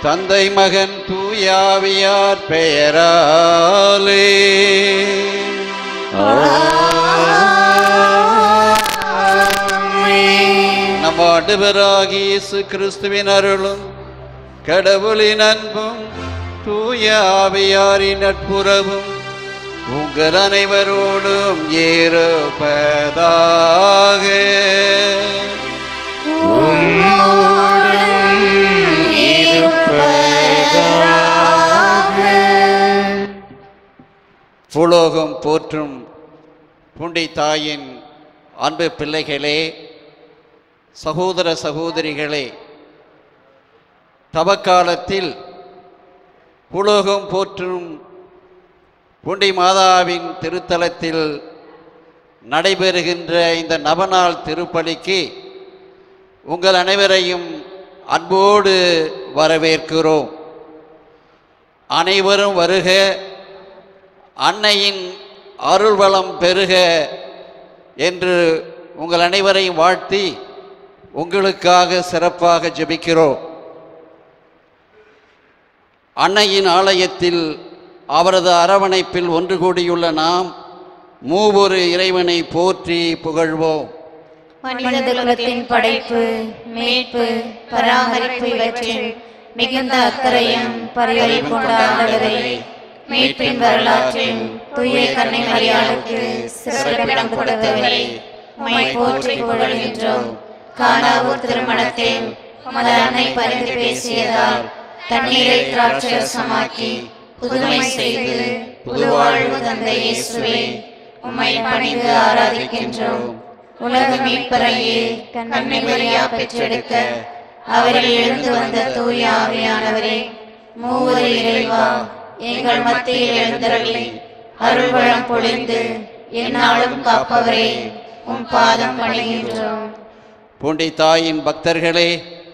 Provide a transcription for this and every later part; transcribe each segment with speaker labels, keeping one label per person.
Speaker 1: தந்தை மகன் தூயாவியார் பெயராலே நம் ஆண்டவராகிய இயேசு கிறிஸ்துவின் அருளும் கடவுளின் அன்பும் தூய ஆவியாரின் நட்புறவும் உங்கள் அனைவரோடும் ஏறுபதாக புலோகம் போற்றும் புண்டி தாயின் அன்பு பிள்ளைகளே சகோதர சகோதரிகளே தவக்காலத்தில் புலோகம் போற்றும் புண்டி மாதாவின் திருத்தலத்தில் நடைபெறுகின்ற இந்த நவநாள் திருப்பலிக்கு உங்கள் அனைவரையும் அன்போடு வரவேற்கிறோம் அனைவரும் வருக அன்னையின் அருள்வளம் பெருக என்று உங்கள் அனைவரையும் வாழ்த்தி உங்களுக்காக சிறப்பாக ஜெபிக்கிறோம் அன்னையின் ஆலயத்தில் அவரது அரவணைப்பில் ஒன்று கூடியுள்ள நாம் மூவொரு இறைவனை போற்றி புகழ்வோம்
Speaker 2: மனித குலத்தின் படைப்பு மீட்பு பராமரிப்பு இவற்றில் மிகுந்த அக்கறையும் பரிகரிப்பு கொண்ட ஆண்டவரை மீட்பின் வரலாற்றில் தூய கண்ணை மரியாளுக்கு சிறப்பிடம் கொடுத்தவரை உம்மை போற்றி புகழ்கின்றோம் காணாவூர் திருமணத்தில் உமது அன்னை பரிந்து பேசியதால் தண்ணீரை திராட்சரசமாக்கி புதுமை செய்து புதுவாழ்வு தந்த இயேசுவே உம்மை பணிந்து ஆராதிக்கின்றோம் உலக மீட்பரையே கண்ணை மரியா பெற்றெடுக்க அவரில் எழுந்து வந்த தூய ஆவியானவரே மூவரு இறைவா எங்கள் மத்தியில் எழுந்தருளி அருள்வளம் பொழிந்து எந்நாளும் காப்பவரே உம் பாதம் பணிகின்றோம்
Speaker 1: பூண்டி தாயின் பக்தர்களே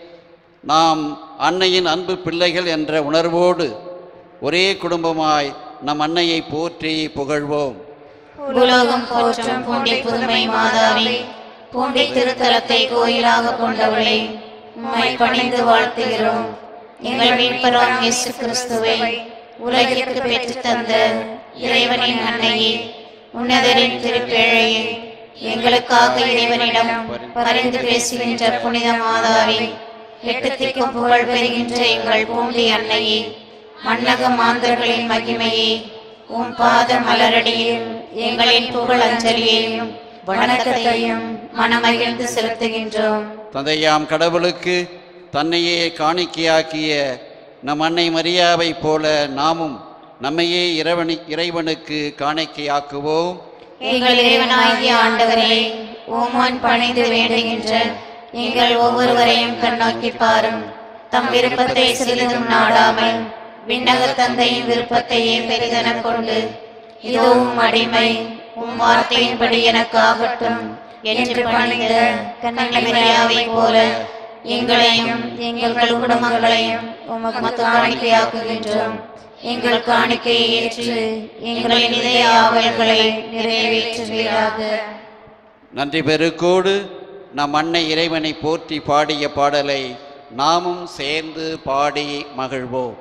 Speaker 1: நாம் அன்னையின் அன்பு பிள்ளைகள் என்ற உணர்வோடு ஒரே குடும்பமாய் நம் அன்னையை போற்றி புகழ்வோம்
Speaker 2: உலோகம் போற்றும் பூண்டி புதுமை மாதாவே பூண்டி திருத்தலத்தை கோயிலாக கொண்டவளே உம்மை பணிந்து வாழ்த்துகிறோம் எங்கள் மீட்பராம் இயேசு கிறிஸ்துவை உலகிற்கு பெற்றுத் தந்த இறைவனின் அன்னையே உன்னதரின் திருப்பேழையே எங்களுக்காக இறைவனிடம் பரிந்து பேசுகின்ற புனித மாதாவே எட்டு திக்கும் புகழ் பெறுகின்ற எங்கள் பூண்டி அன்னையே மன்னக மாந்தர்களின் மகிமையே உம் பாத மலரடியில் எங்களின் புகழ் அஞ்சலியையும் வணக்கத்தையும் மனமகிழ்ந்து செலுத்துகின்றோம்
Speaker 1: தந்தையாம் கடவுளுக்கு தன்னையே காணிக்கையாக்கிய நம் அன்னை மரியாவைப் போல நாமும் நம்மையே இறைவனி இறைவனுக்கு காணிக்கையாக்குவோம்
Speaker 2: எங்கள் இறைவனாகிய ஆண்டவரே ஓமான் பணிந்து வேண்டுகின்ற எங்கள் ஒவ்வொருவரையும் கண்ணோக்கி பாரும் தம் விருப்பத்தை சிறிதும் நாடாமல் விண்ணக தந்தையின் விருப்பத்தையே பெரிதென கொண்டு இதோ உம் அடிமை உம் வார்த்தையின்படி எனக்கு ஆகட்டும் என்று பணிந்த கண்ணமரியாவை போல எங்களையும் எங்கள் குடும்பங்களையும் உமக்கு காணிக்கையாக்குகின்றோம் எங்கள் காணிக்கையை ஏற்று எங்களின் இதய ஆவல்களை நிறைவேற்றுவீராக
Speaker 1: நன்றி பெருக்கோடு நம் அன்னை இறைவனை போற்றி பாடிய பாடலை நாமும் சேர்ந்து பாடி மகிழ்வோம்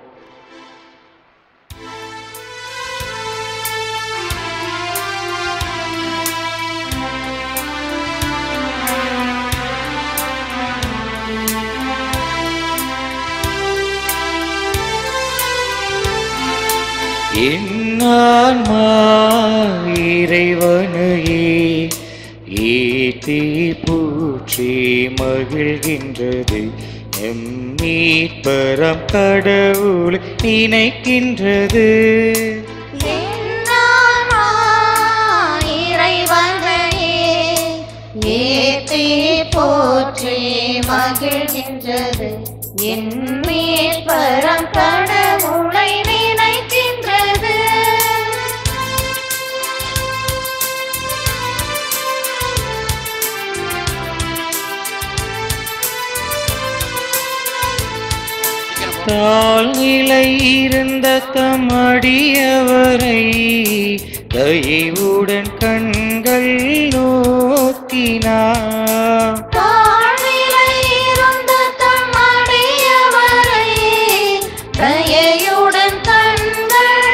Speaker 3: என்னான்மா இறைவனையே ஏத்தி பூற்றி மகிழ்கின்றது எம் மீட்பரம் கடவுள் நினைக்கின்றது
Speaker 2: ஏற்றி போற்றி மகிழ்கின்றது என் மேற்பரம் கடவுளை நினைக்கின்றது
Speaker 3: தாழ்நிலை இருந்த தமடியவரை தயவுடன் கண்கள் நோக்கினார்
Speaker 2: தாழ்நிலை இருந்த தம் அடியவரை தயையுடன் கண்கள்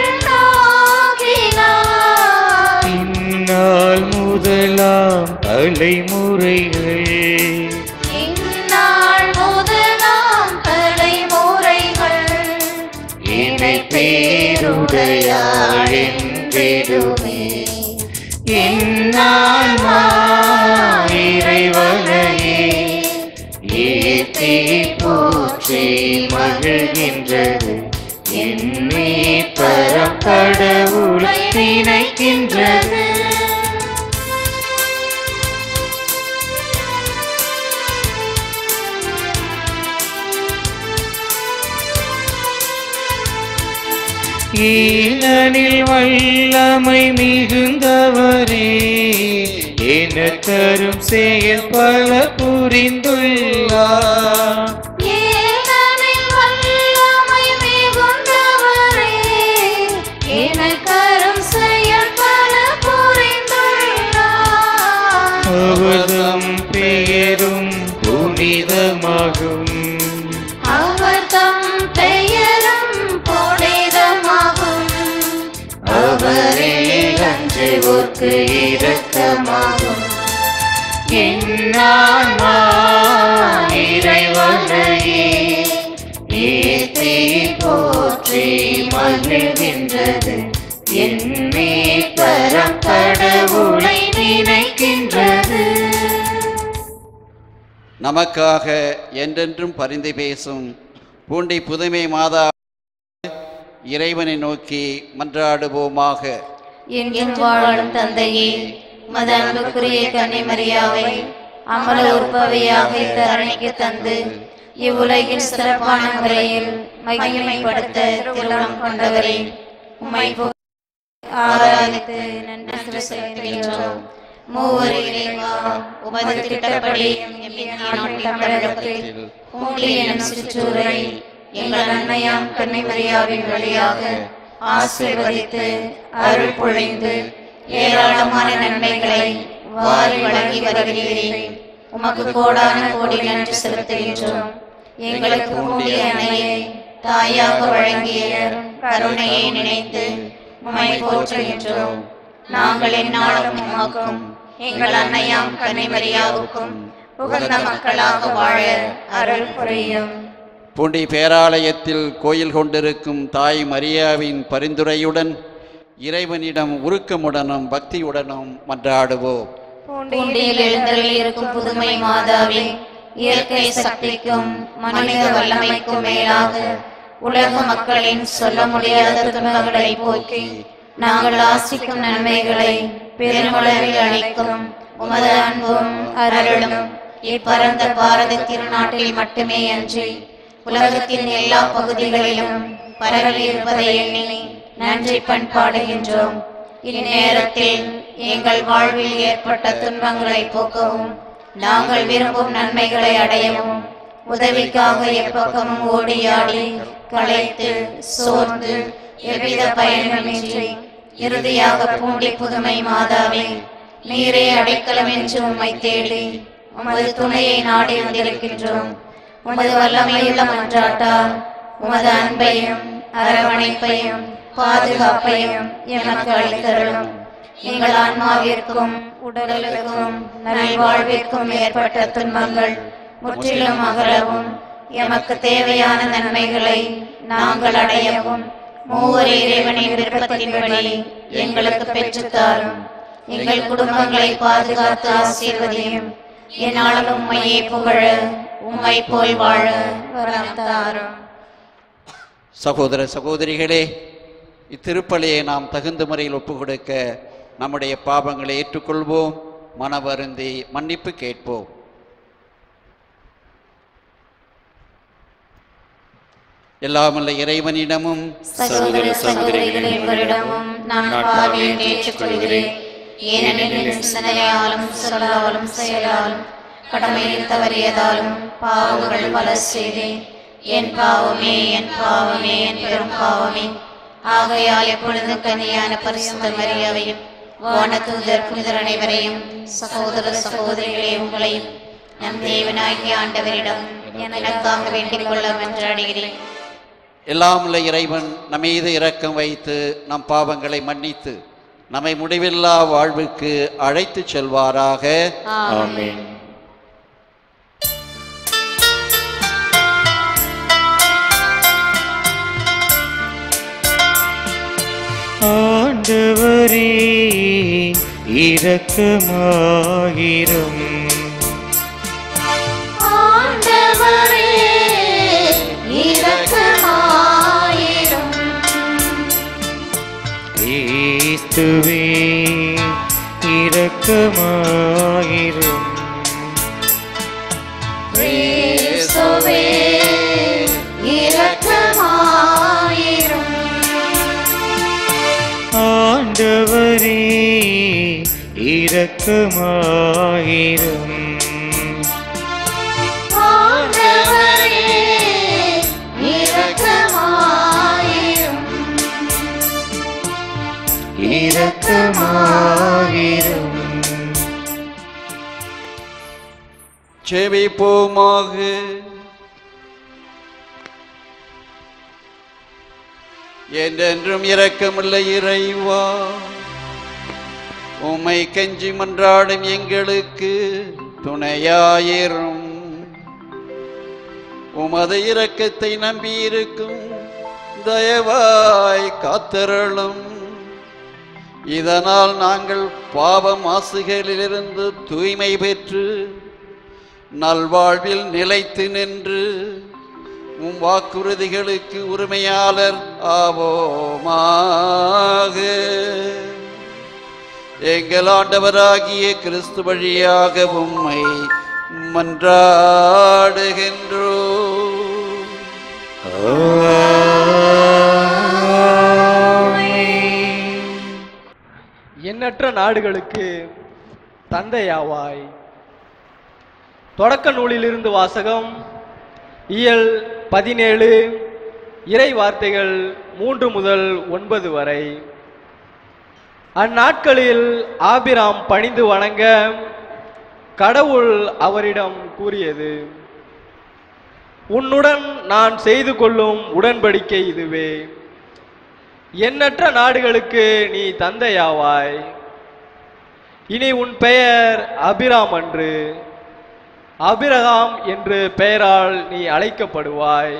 Speaker 2: நோக்கினார்
Speaker 3: இந்நாள் முதலாம் தலைமுறைகள்
Speaker 2: இந்நாள் முதலாம் தலைமுறைகள்
Speaker 3: இணை பேருடையாள் என்றிடுமே இந்நாள் இறைவனையே ஏத்தி போற்றி மகிழ்கின்றது என்னே பரம் கடவுளை நினைக்கின்றது ஈழனில் வல்லமை மிகுந்தவரே என தரும் செயல் பல புரிந்துள்ளார்
Speaker 2: ஏனெனில் வல்லமை மிகுந்தவரே, எனக்கரும் செயல் பல புரிந்துள்ளார்.
Speaker 3: அவதம் பெயரும் புனிதமாகும்
Speaker 2: அவர் தம் பெயரும் புனிதமாகும்.
Speaker 3: அவரே அஞ்சுவோர்க்கு இரக்கமாகும் என்னான்மா இறைவனையே ஏத்தி போற்றி மகிழ்கின்றது என்னே பரம் கடவுளை நினைக்கின்றது
Speaker 1: நமக்காக என்றென்றும் பரிந்து பேசும் பூண்டி புதுமை மாதா இறைவனை நோக்கி மன்றாடுவோமாக
Speaker 2: என்றும் வாழும் தந்தையே மத அன்புக்குரிய கன்னிமரியாவை அமல உற்பவியாக இத்தரணிக்கு தந்து இவ்வுலகில் சிறப்பான முறையில் மகிமைப்படுத்த திருமணம் கொண்டவரே உம்மை புகழ் ஆராதித்து நன்றி செலுத்துகின்றோம் மூவர் இறைவா உமது திட்டப்படி நாட்டில் தமிழகத்தில் பூண்டி எனும் சிற்றூரை எங்கள் அன்னையாம் கன்னிமரியாவின் வழியாக ஆசீர்வதித்து அருள் பொழிந்து ஏராளமான நன்மைகளை வாரி வழங்கி வருகிறீர்கள் உமக்கு கோடான கோடி நன்றி செலுத்துகின்றோம் எங்களுக்கு பூண்டிய அன்னையை தாயாக வழங்கிய கருணையை நினைத்து உம்மை போற்றுகின்றோம் நாங்கள் எந்நாளும் உமக்கும் எங்கள் அன்னையாம் கன்னிமரியாவுக்கும் உகந்த மக்களாக வாழ அருள் புரியும்
Speaker 1: பூண்டி பேராலயத்தில் கோயில் கொண்டிருக்கும் தாய் மரியாவின் பரிந்துரையுடன் இறைவனிடம் உருக்கமுடனும் பக்தியுடனும் மன்றாடுவோம்
Speaker 2: பூண்டியில் எழுந்தருளி இருக்கும் புதுமை மாதாவே இயற்கை சக்திக்கும் மனித வல்லமைக்கும் மேலாக உலக மக்களின் சொல்ல முடியாத துன்பங்களை போக்கி நாங்கள் ஆசிக்கும் நன்மைகளை பெருமளவில் அளிக்கும் உமது அன்பும் அருளும் இப்பரந்த பாரத திருநாட்டில் மட்டுமே அன்றி உலகத்தின் எல்லா பகுதிகளிலும் பரவி இருப்பதை எண்ணி நன்றி பண்பாடுகின்றோம் இந்நேரத்தில் எங்கள் வாழ்வில் ஏற்பட்ட துன்பங்களை போக்கவும் நாங்கள் விரும்பும் நன்மைகளை அடையவும் உதவிக்காக எப்பக்கமும் ஓடியாடி களைத்து சோர்ந்து எவ்வித பயனுமின்றி இறுதியாக பூண்டி புதுமை மாதாவே நீரே அடைக்கலம் என்று உம்மை தேடி உமது துணையை நாடி வந்திருக்கின்றோம் உமது வல்லமையுள்ள மன்றாட்டால் உமது அன்பையும் அரவணைப்பையும் பாதுகாப்பையும் எமக்கு அளித்தருளும் எங்கள் ஆன்மாவிற்கும் உடலுக்கும் நல்வாழ்விற்கும் ஏற்பட்ட துன்பங்கள் முற்றிலும் அகலவும் எமக்கு தேவையான நன்மைகளை நாங்கள் அடையவும் மூவர் இறைவனின் விருப்பத்தின்படி எங்களுக்கு பெற்றுத்தாரும் எங்கள் குடும்பங்களை பாதுகாத்து ஆசீர்வதியும் என்னாலும் உம்மையே புகழ உம்மை போல் வாழ வரம் தாரும்
Speaker 1: சகோதர சகோதரிகளே இத்திருப்பலியை நாம் தகுந்த முறையில் ஒப்புக்கொடுக்க நம்முடைய பாவங்களை ஏற்றுக்கொள்வோம் மனவருந்தி மன்னிப்பு கேட்போம் எல்லாமல்ல இறைவனிடமும்
Speaker 2: சகோதர சகோதரிகளே உங்களிடமும் நான் பாவியை ஏற்றுக்கொள்கிறேன் ஏனெனில் என் சிந்தனையாலும் சொல்லாலும் செயலாலும் கடமையில் தவறியதாலும் பாவங்கள் பல செய்தேன் என் பாவமே என் பாவமே என் பெரும் பாவமே ஆகையால் எப்பொழுது கன்னியான பரிசுத்த மரியாவையும் வானதூதர் புனிதர் அனைவரையும் சகோதர சகோதரிகளே உங்களையும் நம் தேவனாகிய ஆண்டவரிடம் எனக்காக வேண்டிக் கொள்ள மன்றாடுகிறேன்
Speaker 1: எல்லாம் உள்ள இறைவன் நம் மீது இரக்கம் வைத்து நம் பாவங்களை மன்னித்து நம்மை முடிவில்லா வாழ்வுக்கு அழைத்துச் செல்வாராக
Speaker 2: ஆமென்
Speaker 3: ஆண்டவரே இரக்கமாயிரும்
Speaker 2: ஆண்டவரே இரக்கமாயிரும்
Speaker 3: கிறிஸ்துவே இரக்கமாயிரும்
Speaker 2: கிறிஸ்துவே இரக்கமாயிரும்
Speaker 3: ஆண்டவரே இரக்கமாயிரும்
Speaker 2: ஆண்டவரே இரக்கமாயிரும்
Speaker 3: இரக்கமாயிரும்
Speaker 1: செவிப்போமாக என்றென்றும் இரக்கமுள்ள இறைவா உம்மை கெஞ்சி மன்றாடும் எங்களுக்கு துணையாயிரும் உமது இரக்கத்தை நம்பியிருக்கும் தயவாய் காத்தருளும் இதனால் நாங்கள் பாவ மாசுகளிலிருந்து தூய்மை பெற்று நல்வாழ்வில் நிலைத்து நின்று உம் வாக்குறுதிகளுக்கு உரிமையாளர் ஆவோமாக எங்கள் ஆண்டவராகிய கிறிஸ்து வழியாக உம்மை மன்றாடுகின்றோ
Speaker 4: எண்ணற்ற நாடுகளுக்கு தந்தையாவாய் தொடக்க நூலிலிருந்து வாசகம் இயல் பதினேழு இறை வார்த்தைகள் மூன்று முதல் ஒன்பது வரை அந்நாட்களில் ஆபிராம் பணிந்து வணங்க கடவுள் அவரிடம் கூறியது உன்னுடன் நான் செய்து கொள்ளும் உடன்படிக்கை இதுவே எண்ணற்ற நாடுகளுக்கு நீ தந்தையாவாய் இனி உன் பெயர் அபிராம் அன்று அபிரகாம் என்று பெயரால் நீ அழைக்கப்படுவாய்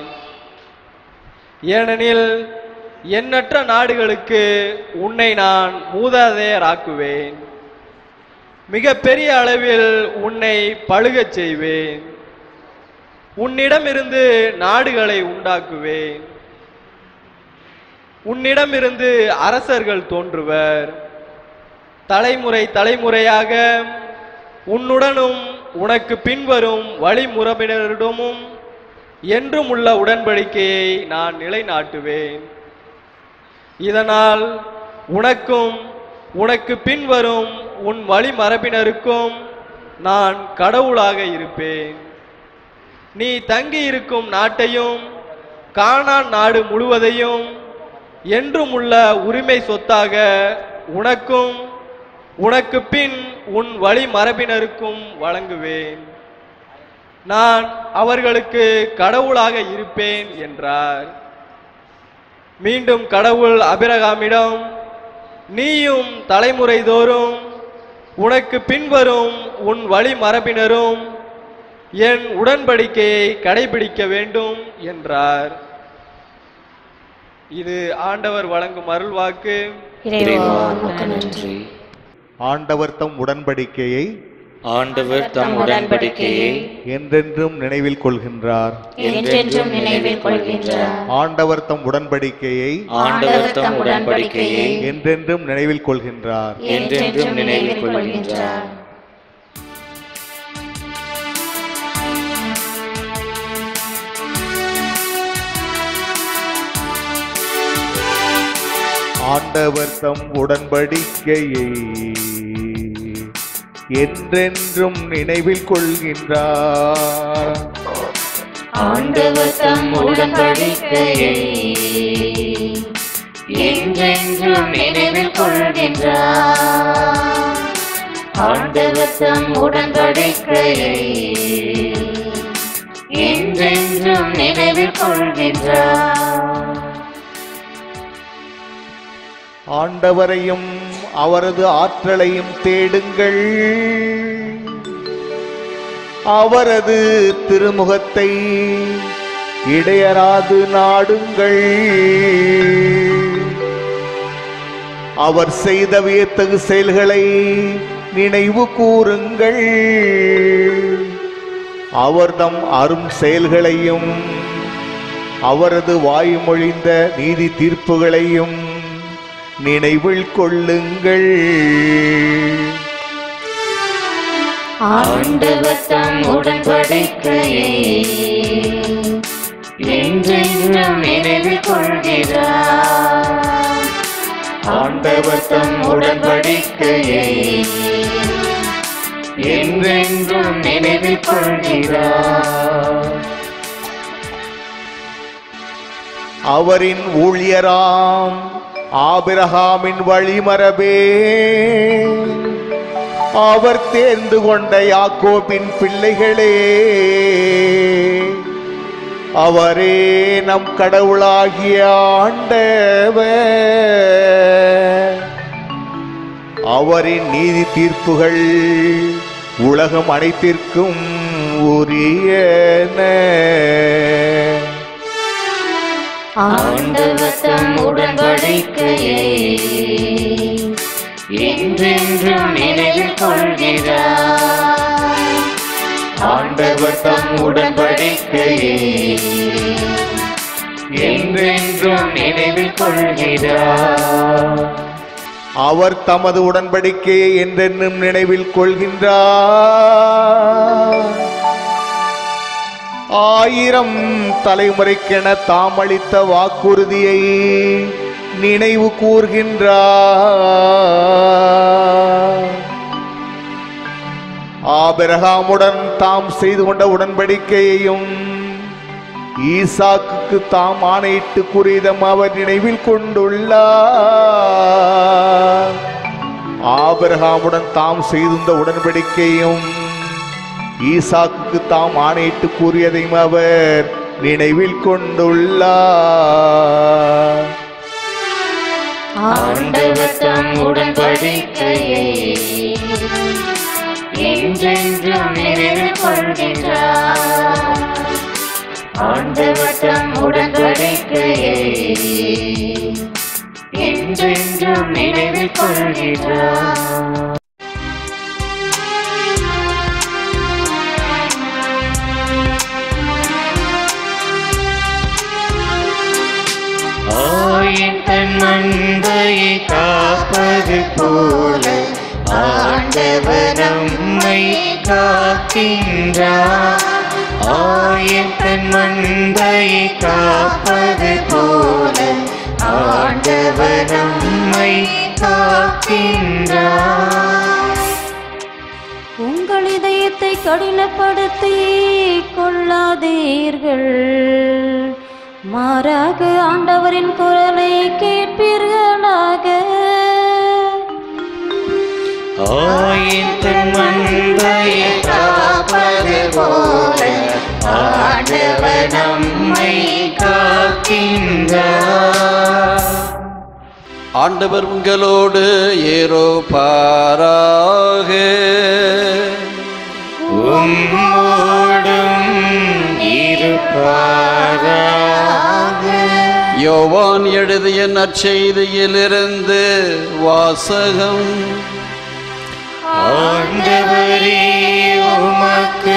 Speaker 4: ஏனெனில் எண்ணற்ற நாடுகளுக்கு உன்னை நான் மூதாதையராக்குவேன் மிக பெரிய அளவில் உன்னை பழுகச் செய்வேன் உன்னிடமிருந்து நாடுகளை உண்டாக்குவேன் உன்னிடமிருந்து அரசர்கள் தோன்றுவர் தலைமுறை தலைமுறையாக உன்னுடனும் உனக்கு பின்வரும் வழிமுறையினரிடமும் என்றும் உள்ள உடன்படிக்கையை நான் நிலைநாட்டுவேன் இதனால் உனக்கும் உனக்கு பின்வரும் உன் வழிமரபினருக்கும் நான் கடவுளாக இருப்பேன் நீ தங்கியிருக்கும் நாட்டையும் கானான் நாடு முழுவதையும் என்றும் உள்ள உரிமை சொத்தாக உனக்கும் உனக்கு பின் உன் வழிமரபினருக்கும் வழங்குவேன் நான் அவர்களுக்கு கடவுளாக இருப்பேன் என்றார் மீண்டும் கடவுள் அபிரகாமிடம் நீயும் தலைமுறை தோறும் உனக்கு பின்வரும் உன் வழிமரபினரும் என் உடன்படிக்கையை கடைபிடிக்க வேண்டும் என்றார் இது ஆண்டவர் வழங்கும் அருள்வாக்கு
Speaker 2: இறைவா உமக்கு நன்றி
Speaker 5: ஆண்டவர் தம் உடன்படிக்கையை
Speaker 2: ஆண்டவர் தம் உடன்படிக்கையை
Speaker 5: என்றென்றும் நினைவில் கொள்கின்றார்
Speaker 2: என்றென்றும் நினைவில் கொள்கின்றார்
Speaker 5: ஆண்டவர் தம் உடன்படிக்கையை
Speaker 2: ஆண்டவர் தம் உடன்படிக்கையை
Speaker 5: என்றென்றும் நினைவில் கொள்கின்றார்
Speaker 2: என்றென்றும் நினைவில் கொள்கின்றார்
Speaker 5: ஆண்டவர் தம் உடன்படிக்கையை என்றென்றும் நினைவில் கொள்கின்றார்
Speaker 2: ஆண்டவர் தம் உடன்படிக்கையை என்றென்றும் நினைவில் கொள்கின்றார் ஆண்டவர் தம் உடன்படிக்கையை என்றென்றும் நினைவில் கொள்கின்றார்
Speaker 5: ஆண்டவரையும் அவரது ஆற்றலையும் தேடுங்கள் அவரது திருமுகத்தை இடையராது நாடுங்கள் அவர் செய்த வியத்தகு செயல்களை நினைவு கூறுங்கள் அவர்தம் அரும் செயல்களையும் அவரது வாய்மொழிந்த நீதி தீர்ப்புகளையும் நினைவில் கொள்ளுங்கள்
Speaker 2: ஆண்டவர் தம் உடன்படிக்கையை என்றென்றும் நினைவில் கொள்கிறார் ஆண்டவர் தம் உடன்படிக்கையை என்றென்றும் நினைவில் கொள்கிறார்
Speaker 5: அவரின் ஊழியராம் ஆபிரகாமின் வழிமரபே அவர் தேர்ந்து கொண்ட யாக்கோபின் பிள்ளைகளே அவரே நம் கடவுளாகிய ஆண்டவர் அவரின் நீதி தீர்ப்புகள் உலகம் அனைத்திற்கும் உரியன
Speaker 2: ஆண்டவர் தம் உடன்படிக்கையை என்றென்றும் நினைவில் கொள்கிறார் ஆண்டவர் தம் உடன்படிக்கையை என்றென்றும் நினைவில் கொள்கிறார்
Speaker 5: அவர் தமது உடன்படிக்கையை என்றென்னும் நினைவில் கொள்கின்றார் ஆயிரம் தலைமுறைக்கென தாம் அளித்த வாக்குறுதியை நினைவு கூர்கின்றார் ஆபிரகாமுடன் தாம் செய்து கொண்ட உடன்படிக்கையையும் ஈசாக்குக்கு தாம் ஆணையிட்டு கூறியதும் அவர் நினைவில் கொண்டுள்ளார் ஆபிரகாமுடன் தாம் செய்திருந்த உடன்படிக்கையும் ஈசாக்குக்கு தாம் ஆணையிட்டு கூறியதையும் அவர் நினைவில் கொண்டுள்ளார்
Speaker 2: ஆண்டவர் தம் உடன்படிக்கையை என்றென்றும் நினைவில் கொள்கின்றார் ஆண்டவர் தம் உடன்படிக்கையை என்றென்றும் நினைவில் கொள்கின்றார்
Speaker 3: ஆயின் தன் மந்தையை காப்பது போல ஆண்டவர் நம்மை காக்கின்றார் ஆயின் தன் மந்தையை காப்பது போல ஆண்டவர் நம்மை காக்கின்றார்
Speaker 6: உங்கள் இதயத்தை கடினப்படுத்தி கொள்ளாதீர்கள் மாறாக ஆண்டவரின் குரலை கேட்பீர்களாக
Speaker 3: ஆயின் தன் மந்தையை காப்பது போல ஆண்டவர் நம்மை காக்கின்றார்
Speaker 1: ஆண்டவர் உங்களோடு ஏரோ பாராக
Speaker 3: உம்மோடும் இருப்பாராக
Speaker 1: யோவான் எழுதிய நற்செய்தியிலிருந்து வாசகம்
Speaker 3: ஆண்டவரே உமக்கு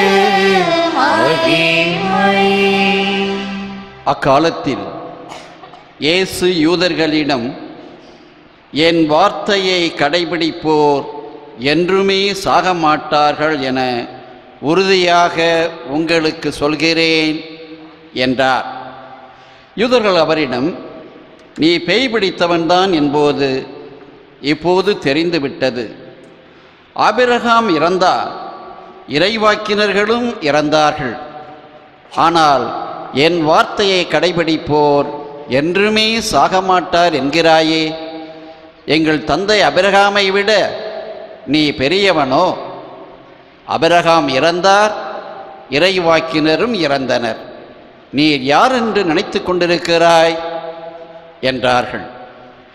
Speaker 3: மகிமை
Speaker 1: அக்காலத்தில் இயேசு யூதர்களிடம் என் வார்த்தையை கடைபிடிப்போர் என்றுமே சாக மாட்டார்கள் என உறுதியாக உங்களுக்கு சொல்கிறேன் என்றார் யூதர்கள் அவரிடம் நீ பேய் பிடித்தவன்தான் என்போது இப்போது தெரிந்துவிட்டது ஆபிரகாம் இறந்தார் இறைவாக்கினர்களும் இறந்தார்கள் ஆனால் என் வார்த்தையை கடைபிடிப்போர் என்றுமே சாக மாட்டார் என்கிறாயே எங்கள் தந்தை அபிரகாமை விட நீ பெரியவனோ அபிரகாம் இறந்தார் இறைவாக்கினரும் இறந்தனர் நீர் யார் என்று நினைத்து கொண்டிருக்கிறாய் என்றார்கள்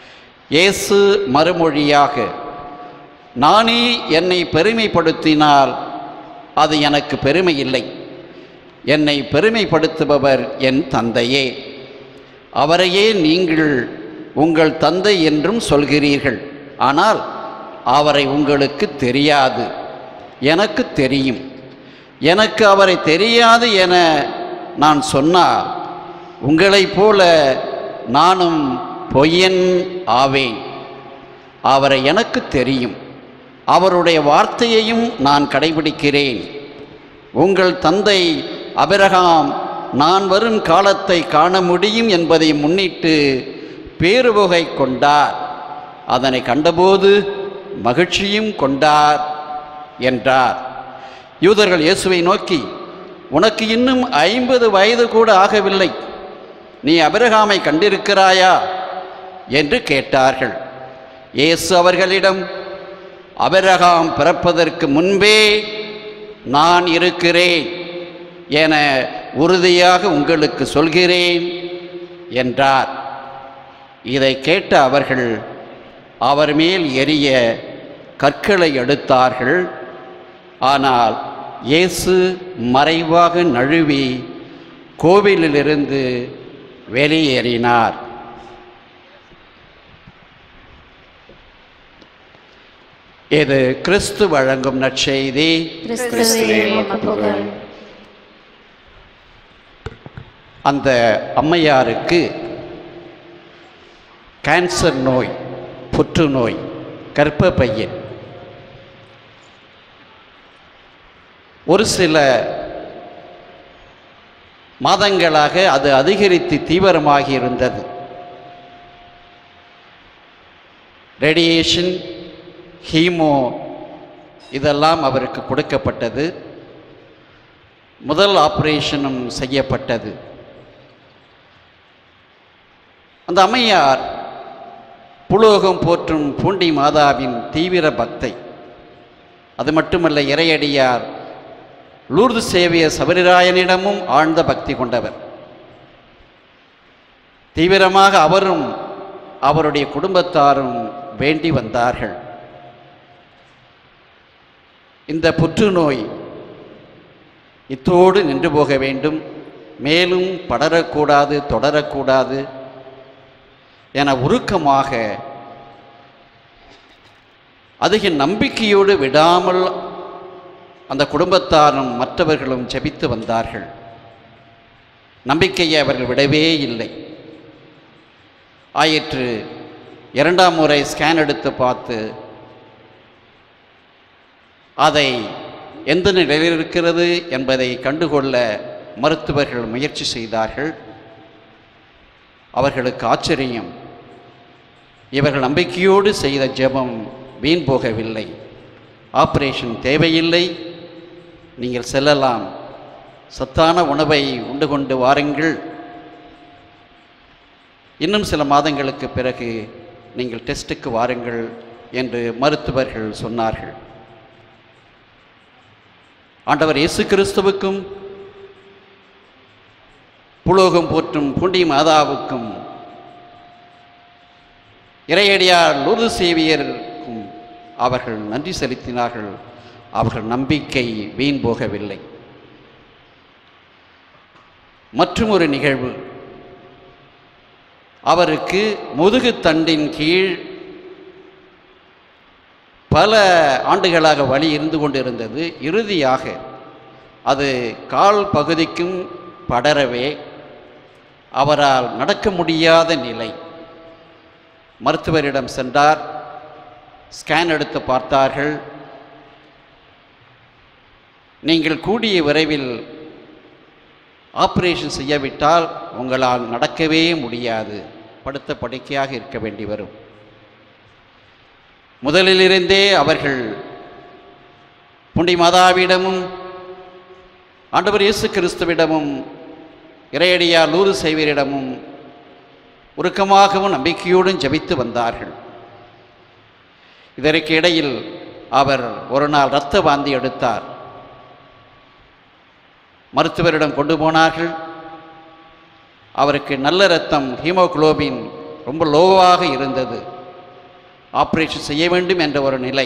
Speaker 1: இயேசு மறுமொழியாக நானே என்னை பெருமைப்படுத்தினால் அது எனக்கு பெருமை இல்லை என்னை பெருமைப்படுத்துபவர் என் தந்தையே அவரையே நீங்கள் உங்கள் தந்தை என்றும் சொல்கிறீர்கள் ஆனால் அவரை உங்களுக்கு தெரியாது எனக்கு தெரியும் எனக்கு அவரை தெரியாது என நான் சொன்னால் உங்களைப் போல நானும் பொய்யன் ஆவேன் அவரை எனக்கு தெரியும் அவருடைய வார்த்தையையும் நான் கடைபிடிக்கிறேன் உங்கள் தந்தை அபிரகாம் நான் வரும் காலத்தை காண முடியும் என்பதை முன்னிட்டு பேருவகை கொண்டார் அதனை கண்டபோது மகிழ்ச்சியும் கொண்டார் என்றார் யூதர்கள் இயேசுவை நோக்கி உனக்கு இன்னும் ஐம்பது வயது கூட ஆகவில்லை நீ அபிரகாமை கண்டிருக்கிறாயா என்று கேட்டார்கள் இயேசு அவர்களிடம் அபிரகாம் பிறப்பதற்கு முன்பே நான் இருக்கிறேன் என உறுதியாக உங்களுக்கு சொல்கிறேன் என்றார் இதை கேட்ட அவர்கள் அவர் மேல் எரிய கற்களை எடுத்தார்கள் ஆனால் இயேசு மறைவாக நழுவி கோவிலிலிருந்து வெளியேறினார் இது கிறிஸ்து வழங்கும் நற்செய்தி
Speaker 2: கிறிஸ்துவே உமக்கு புகழ்
Speaker 1: அந்த அம்மையாருக்கு கேன்சர் நோய் புற்றுநோய் கர்ப்பப்பையில் ஒரு சில மாதங்களாக அது அதிகரித்து தீவிரமாகி இருந்தது ரேடியேஷன் ஹீமோ இதெல்லாம் அவருக்கு கொடுக்கப்பட்டது முதல் ஆபரேஷனும் செய்யப்பட்டது அந்த அம்மையார் புலோகம் போற்றும் பூண்டி மாதாவின் தீவிர பக்தை அது மட்டுமல்ல இறையடியார் லூர்து சேவிய சபரிராயனிடமும் ஆழ்ந்த பக்தி கொண்டவர் தீவிரமாக அவரும் அவருடைய குடும்பத்தாரும் வேண்டி வந்தார்கள் இந்த புற்றுநோய் இத்தோடு நின்று போக வேண்டும் மேலும் படரக்கூடாது தொடரக்கூடாது என உருக்கமாக அதிக நம்பிக்கையோடு விடாமல் அந்த குடும்பத்தாரும் மற்றவர்களும் ஜெபித்து வந்தார்கள் நம்பிக்கையை அவர்கள் விடவே இல்லை ஆயிற்று இரண்டாம் முறை ஸ்கேன் எடுத்து பார்த்து அதை எந்த நிலையில் இருக்கிறது என்பதை கண்டுகொள்ள மருத்துவர்கள் முயற்சி செய்தார்கள் அவர்களுக்கு ஆச்சரியம் இவர்கள் நம்பிக்கையோடு செய்த ஜெபம் வீண் போகவில்லை ஆபரேஷன் தேவையில்லை நீங்கள் செல்லலாம் சத்தான உணவை உண்டு கொண்டு வாருங்கள் இன்னும் சில மாதங்களுக்கு பிறகு நீங்கள் டெஸ்ட்டுக்கு வாருங்கள் என்று மருத்துவர்கள் சொன்னார்கள் ஆண்டவர் இயேசு கிறிஸ்துவுக்கும் புலோகம் போற்றும் பூண்டி மாதாவுக்கும் இறையடியார் லூர்து சேவியருக்கும் அவர்கள் நன்றி செலுத்தினார்கள் அவர்கள் நம்பிக்கை வீண் போகவில்லை மற்றும் ஒரு நிகழ்வு அவருக்கு முதுகு தண்டின் கீழ் பல ஆண்டுகளாக வலி இருந்து கொண்டிருந்தது இறுதியாக அது கால் பகுதிக்கும் படரவே அவரால் நடக்க முடியாத நிலை மருத்துவரிடம் சென்றார் ஸ்கேன் எடுத்து பார்த்தார்கள் நீங்கள் கூடிய விரைவில் ஆபரேஷன் செய்யவிட்டால் உங்களால் நடக்கவே முடியாது படுத்த படுக்கையாக இருக்க வேண்டி வரும் முதலிலிருந்தே அவர்கள் புண்டி மாதாவிடமும் ஆண்டவர் இயேசு கிறிஸ்துவிடமும் இறையடியா லூறு செய்வரிடமும் உருக்கமாகவும் நம்பிக்கையோடும் ஜெபித்து வந்தார்கள் இதற்கு இடையில் அவர் ஒரு நாள் இரத்த வாந்தி எடுத்தார் மருத்துவரிடம் கொண்டு போனார்கள் அவருக்கு நல்ல இரத்தம் ஹீமோகுளோபின் ரொம்ப லோவாக இருந்தது ஆப்ரேஷன் செய்ய வேண்டும் என்ற ஒரு நிலை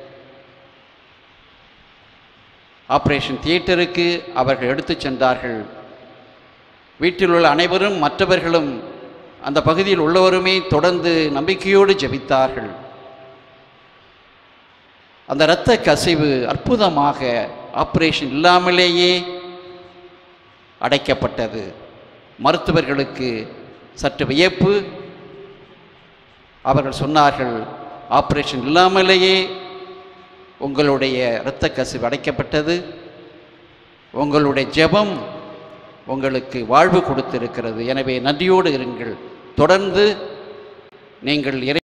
Speaker 1: ஆப்ரேஷன் தியேட்டருக்கு அவர்கள் எடுத்துச் சென்றார்கள் வீட்டில் உள்ள அனைவரும் மற்றவர்களும் அந்த பகுதியில் உள்ளவருமே தொடர்ந்து நம்பிக்கையோடு ஜெபித்தார்கள் அந்த இரத்த கசிவு அற்புதமாக ஆப்ரேஷன் இல்லாமலேயே அடைக்கப்பட்டது மருத்துவர்களுக்கு சற்று வியப்பு அவர்கள் சொன்னார்கள் ஆப்ரேஷன் இல்லாமலேயே உங்களுடைய இரத்த கசிவு அடைக்கப்பட்டது உங்களுடைய ஜெபம் உங்களுக்கு வாழ்வு கொடுத்திருக்கிறது எனவே நன்றியோடு இருங்கள் தொடர்ந்து நீங்கள் இறை